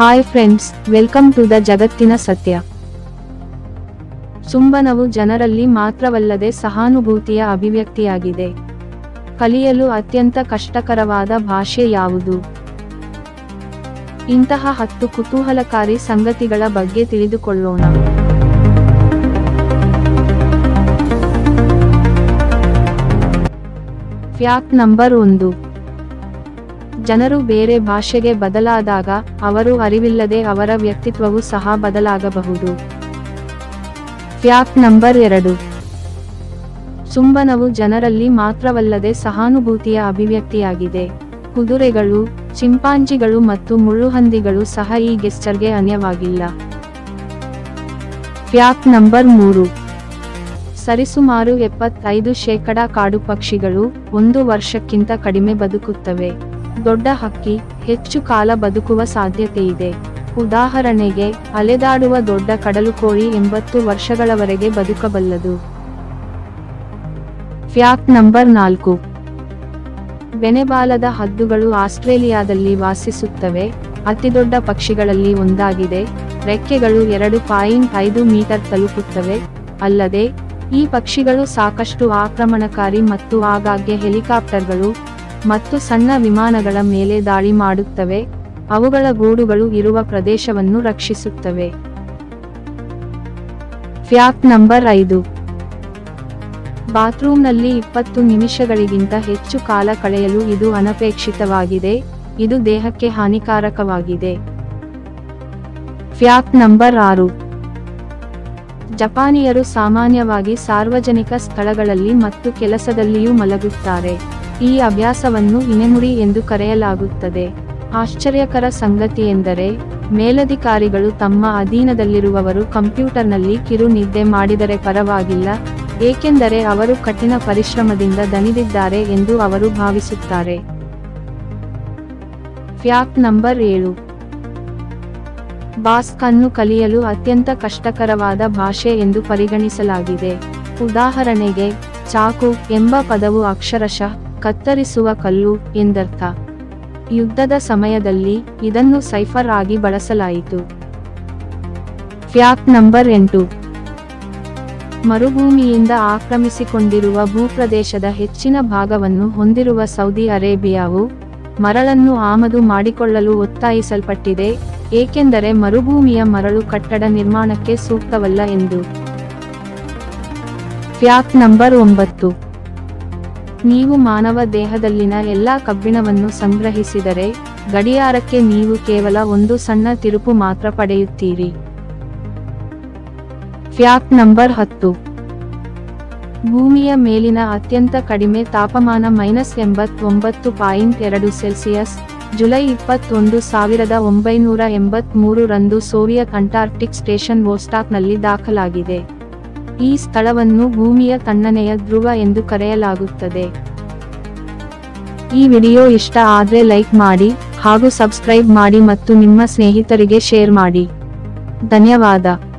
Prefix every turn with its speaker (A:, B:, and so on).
A: hi friends welcome to the ಜಗತ್ತಿನ ಸತ್ಯ ಚುಂಬನವು ಜನರಲ್ಲಿ ಮಾತ್ರವಲ್ಲದೆ ಸಹಾನುಭೂತಿಯ ಅಭಿವ್ಯಕ್ತಿಯಾಗಿದೆ ಕಲಿಯಲು ಅತ್ಯಂತ ಕಷ್ಟಕರವಾದ ಭಾಷೆ ಯಾವುದು ಇಂತಹ ಹತ್ತು ಕುತೂಹಲಕಾರಿ ಸಂಗತಿಗಳ ಬಗ್ಗೆ ತಿಳಿದುಕೊಳ್ಳೋಣ ಫ್ಯಾಕ್ಟ್ ನಂಬರ್ ಒಂದು ಜನರು ಬೇರೆ ಭಾಷೆಗೆ ಬದಲಾದಾಗ ಅವರು ಅರಿವಿಲ್ಲದೆ ಅವರ ವ್ಯಕ್ತಿತ್ವವು ಸಹ ಬದಲಾಗಬಹುದು ಫ್ಯಾಕ್ಟ್ ನಂಬರ್ ಎರಡು ಚುಂಬನವು ಜನರಲ್ಲಿ ಮಾತ್ರವಲ್ಲದೆ ಸಹಾನುಭೂತಿಯ ಅಭಿವ್ಯಕ್ತಿಯಾಗಿದೆ ಕುದುರೆಗಳು ಚಿಂಪಾಂಜಿಗಳು ಮತ್ತು ಮುಳ್ಳುಹಂದಿಗಳು ಸಹ ಈ ಗೆಸ್ಚರ್ಗೆ ಅನ್ಯವಾಗಿಲ್ಲ ಫ್ಯಾಕ್ಟ್ ನಂಬರ್ ಮೂರು ಸರಿಸುಮಾರು ಎಪ್ಪತ್ತೈದು ಶೇಕಡ ಕಾಡು ಪಕ್ಷಿಗಳು ಒಂದು ವರ್ಷಕ್ಕಿಂತ ಕಡಿಮೆ ಬದುಕುತ್ತವೆ ದೊಡ್ಡ ಹಕ್ಕಿ ಹೆಚ್ಚು ಕಾಲ ಬದುಕುವ ಸಾಧ್ಯತೆಯಿದೆ ಉದಾಹರಣೆಗೆ ಅಲೆದಾಡುವ ದೊಡ್ಡ ಕಡಲುಕೋಳಿ ಎಂಬತ್ತು ವರ್ಷಗಳವರೆಗೆ ಬದುಕಬಲ್ಲದು ಫ್ಯಾಕ್ಟ್ ನಂಬರ್ ನಾಲ್ಕು ಬೆನೆಬಾಲದ ಹದ್ದುಗಳು ಆಸ್ಟ್ರೇಲಿಯಾದಲ್ಲಿ ವಾಸಿಸುತ್ತವೆ ಅತಿದೊಡ್ಡ ಪಕ್ಷಿಗಳಲ್ಲಿ ಒಂದಾಗಿದೆ ರೆಕ್ಕೆಗಳು ಎರಡು ಪಾಯಿಂಟ್ ಐದು ಮೀಟರ್ ತಲುಪುತ್ತವೆ ಅಲ್ಲದೆ ಈ ಪಕ್ಷಿಗಳು ಸಾಕಷ್ಟು ಆಕ್ರಮಣಕಾರಿ ಮತ್ತು ಆಗಾಗ್ಗೆ ಹೆಲಿಕಾಪ್ಟರ್ಗಳು ಮತ್ತು ಸಣ್ಣ ವಿಮಾನಗಳ ಮೇಲೆ ದಾಳಿ ಮಾಡುತ್ತವೆ ಅವುಗಳ ಗೂಡುಗಳು ಇರುವ ಪ್ರದೇಶವನ್ನು ರಕ್ಷಿಸುತ್ತವೆ ಫ್ಯಾಕ್ಟ್ ನಂಬರ್ ಐದು ಬಾತ್ರೂಮ್ನಲ್ಲಿ ಇಪ್ಪತ್ತು ನಿಮಿಷಗಳಿಗಿಂತ ಹೆಚ್ಚು ಕಾಲ ಕಳೆಯಲು ಇದು ಅನಪೇಕ್ಷಿತವಾಗಿದೆ ಇದು ದೇಹಕ್ಕೆ ಹಾನಿಕಾರಕವಾಗಿದೆ ಫ್ಯಾಕ್ಟ್ ನಂಬರ್ ಆರು ಜಪಾನಿಯರು ಸಾಮಾನ್ಯವಾಗಿ ಸಾರ್ವಜನಿಕ ಸ್ಥಳಗಳಲ್ಲಿ ಮತ್ತು ಕೆಲಸದಲ್ಲಿಯೂ ಮಲಗುತ್ತಾರೆ ಈ ಅಭ್ಯಾಸವನ್ನು ಇನೆನುಡಿ ಎಂದು ಕರೆಯಲಾಗುತ್ತದೆ ಆಶ್ಚರ್ಯಕರ ಸಂಗತಿಯೆಂದರೆ ಮೇಲಧಿಕಾರಿಗಳು ತಮ್ಮ ಅಧೀನದಲ್ಲಿರುವವರು ಕಂಪ್ಯೂಟರ್ನಲ್ಲಿ ಕಿರು ನಿದ್ದೆ ಮಾಡಿದರೆ ಪರವಾಗಿಲ್ಲ ಏಕೆಂದರೆ ಅವರು ಕಠಿಣ ಪರಿಶ್ರಮದಿಂದ ದಣಿದಿದ್ದಾರೆ ಎಂದು ಅವರು ಭಾವಿಸುತ್ತಾರೆ ಫ್ಯಾಕ್ಟ್ ನಂಬರ್ ಏಳು ಬಾಸ್ಕ್ ಅನ್ನು ಕಲಿಯಲು ಅತ್ಯಂತ ಕಷ್ಟಕರವಾದ ಭಾಷೆ ಎಂದು ಪರಿಗಣಿಸಲಾಗಿದೆ ಉದಾಹರಣೆಗೆ ಚಾಕು ಎಂಬ ಪದವು ಅಕ್ಷರಶಃ ಕತ್ತರಿಸುವ ಕಲ್ಲು ಎಂದರ್ಥ ಯುದ್ಧದ ಸಮಯದಲ್ಲಿ ಇದನ್ನು ಸೈಫರ್ ಆಗಿ ಬಳಸಲಾಯಿತು ಫ್ಯಾಕ್ಟ್ ನಂಬರ್ ಎಂಟು ಮರುಭೂಮಿಯಿಂದ ಆಕ್ರಮಿಸಿಕೊಂಡಿರುವ ಭೂಪ್ರದೇಶದ ಹೆಚ್ಚಿನ ಭಾಗವನ್ನು ಹೊಂದಿರುವ ಸೌದಿ ಅರೇಬಿಯಾವು ಮರಳನ್ನು ಆಮದು ಮಾಡಿಕೊಳ್ಳಲು ಒತ್ತಾಯಿಸಲ್ಪಟ್ಟಿದೆ ಏಕೆಂದರೆ ಮರುಭೂಮಿಯ ಮರಳು ಕಟ್ಟಡ ನಿರ್ಮಾಣಕ್ಕೆ ಸೂಕ್ತವಲ್ಲ ಎಂದು ಫ್ಯಾಕ್ಟ್ ನಂಬರ್ ಒಂಬತ್ತು ನೀವು ಮಾನವ ದೇಹದಲ್ಲಿನ ಎಲ್ಲಾ ಕಬ್ಬಿಣವನ್ನು ಸಂಗ್ರಹಿಸಿದರೆ ಗಡಿಯಾರಕ್ಕೆ ನೀವು ಕೇವಲ ಒಂದು ಸಣ್ಣ ತಿರುಪು ಮಾತ್ರ ಪಡೆಯುತ್ತೀರಿ ಫ್ಯಾಕ್ಟ್ ನಂಬರ್ ಹತ್ತು ಭೂಮಿಯ ಮೇಲಿನ ಅತ್ಯಂತ ಕಡಿಮೆ ತಾಪಮಾನ ಮೈನಸ್ ಎಂಬತ್ತೊಂಬತ್ತು ಪಾಯಿಂಟ್ ಎರಡು ಸೆಲ್ಸಿಯಸ್ ಜುಲೈ ಇಪ್ಪತ್ತೊಂದು ಸಾವಿರದ ಒಂಬೈನೂರ ಎಂಬತ್ಮೂರು ರಂದು ಸೋವಿಯತ್ ಅಂಟಾರ್ಕ್ಟಿಕ್ ಸ್ಟೇಷನ್ ವೋಸ್ಟಾಕ್ನಲ್ಲಿ ದಾಖಲಾಗಿದೆ ಈ ಸ್ಥಳವನ್ನು ಭೂಮಿಯ ತಣ್ಣನೆಯ ಧ್ರುವ ಎಂದು ಕರೆಯಲಾಗುತ್ತದೆ ಈ ವಿಡಿಯೋ ಇಷ್ಟ ಆದ್ರೆ ಲೈಕ್ ಮಾಡಿ ಹಾಗೂ ಸಬ್ಸ್ಕ್ರೈಬ್ ಮಾಡಿ ಮತ್ತು ನಿಮ್ಮ ಸ್ನೇಹಿತರಿಗೆ ಶೇರ್ ಮಾಡಿ ಧನ್ಯವಾದ